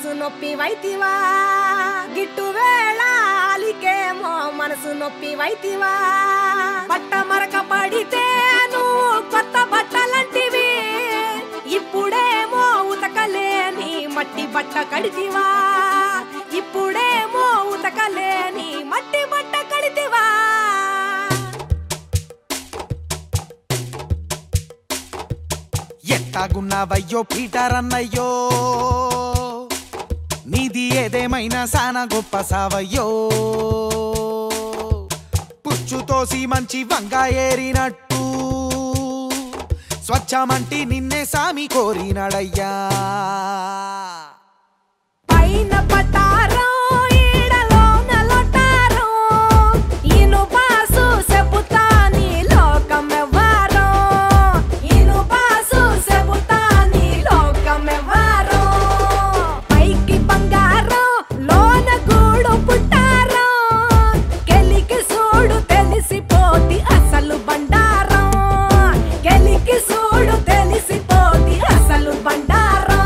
మనసు నొప్పి వైతివా గిట్టు వేళాలికేమో మనసు నొప్పి వైతివా బట్ట మరక పడితే నువ్వు కొత్త బట్టలంటివి ఇప్పుడేమో ఉతకలేని మట్టి బట్ట కడితివా ఇప్పుడేమో ఉతకలేని మట్టి బట్ట కడితివా ఎట్టాగున్నావయ్యో పీటర్ అన్నయ్యో నీది ఏదేమైనా సాన గొప్ప సావయ్యో పుచ్చుతోసి మంచి వంగ ఏరినట్టు స్వచ్ఛమంటి నిన్నే సామి కోరినడయ్యా పైన పటారం ఈడలోన లొటారం ఇనుపాసు చెబుతా నీ లోకమెవ్వారం ఇనుపాసు చెబుతా నీ లోకమెవ్వారం పైకి బంగారం లోన గూడు పుట్టారం కెలికి సూడు తెలిసిపోతి అసలు బండారం కెలికి సూడు తెలిసిపోతి అసలు బండారం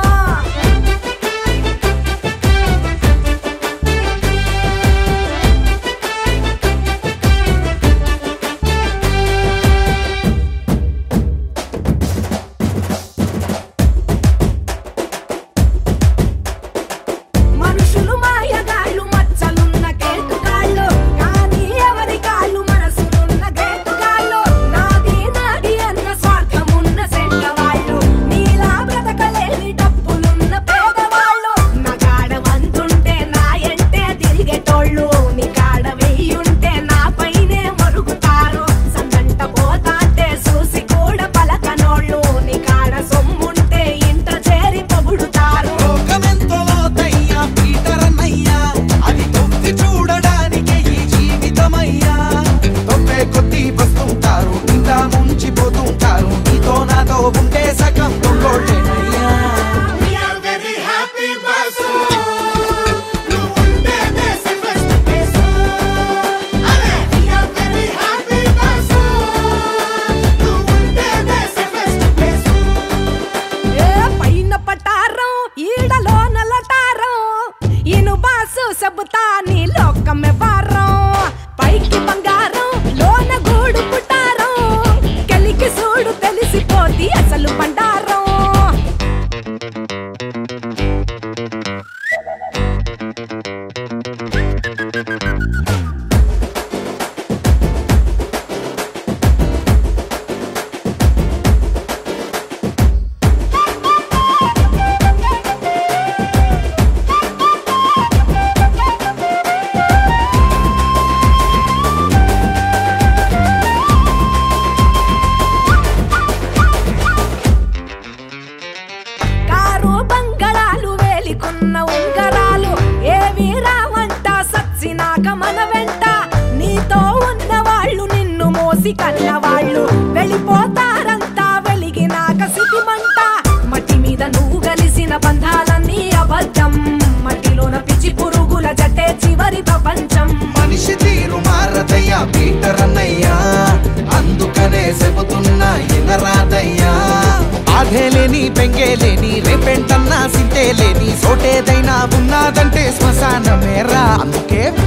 మనుషులు మాయగాళ్ళు మచ్చలున్న కేటుగాళ్ళు కానీ ఎవరి కాళ్ళు మనసులున్న కేటుగాళ్ళు నాది నాది అన్న స్వార్థమున్న సెంటవాళ్ళు నీలా బ్రతకలేని డబ్బులున్న పేదవాళ్ళు నా కాడ వంతుంటే నా ఎంటే తిరిగేటోళ్ళు నీ కాడ వెయ్యుంటే నా పైనే మరుగుతారు సందంట పోతాంటే చూసి కూడా పలకనోళ్ళు నీ కాడ సొమ్ముంటే ఇంట చేరి పొగుడుతారు లోకమెంతో లోతయ్యా పీటర్ అన్నయ్యా అది తొక్కి చూడడానికే ఈ జీవితమయ్యా తొమ్మే కొద్ది వస్తుంటారు ఇంకా ముంచిపోతుంటారు నీతో నాతో ఉంటే సగం తొంగోళ్ళేనయ్యా We are very happy, Basu. నువ్వు ఉంటేనే safest place. అరే, we are very happy, Basu. నువ్వు ఉంటేనే safest place. ఏ పైన పటారం ఈడలో నల్లటారం ఇను బాసు చెబుతా నీ లోకమే వారం పైకి బంగారం లోన గూడు పుట్టారం కలికి సూడు తెలిసిపోతి అసలు బండారం కారు బంగళాలు వేలికున్న ఉంగరాలు ఏవి రావంట సచ్చినాక మన వెంట నీతో ఉన్న వాళ్ళు నిన్ను మోసి కన్నవాళ్ళు వెళ్ళిపోతారంతా వెలిగినాక సిటిమంట మట్టి మీద నువ్వు కలిసిన బంధాలన్నీ అబద్ధం మట్టిలోన పిచ్చి పురుగుల జట్టే చివరి ప్రపంచం మనిషి తీరు మారదయ్యా పీటర్ అన్నయ్యా అందుకనే చెబుతున్నా ఎనరాదయ్యా ఆధేలేని పెంగేలేని రేపెంటన్నా సింతేలేని సోటేదైనా ఉన్నదంటే శ్మశానమేరా అందుకే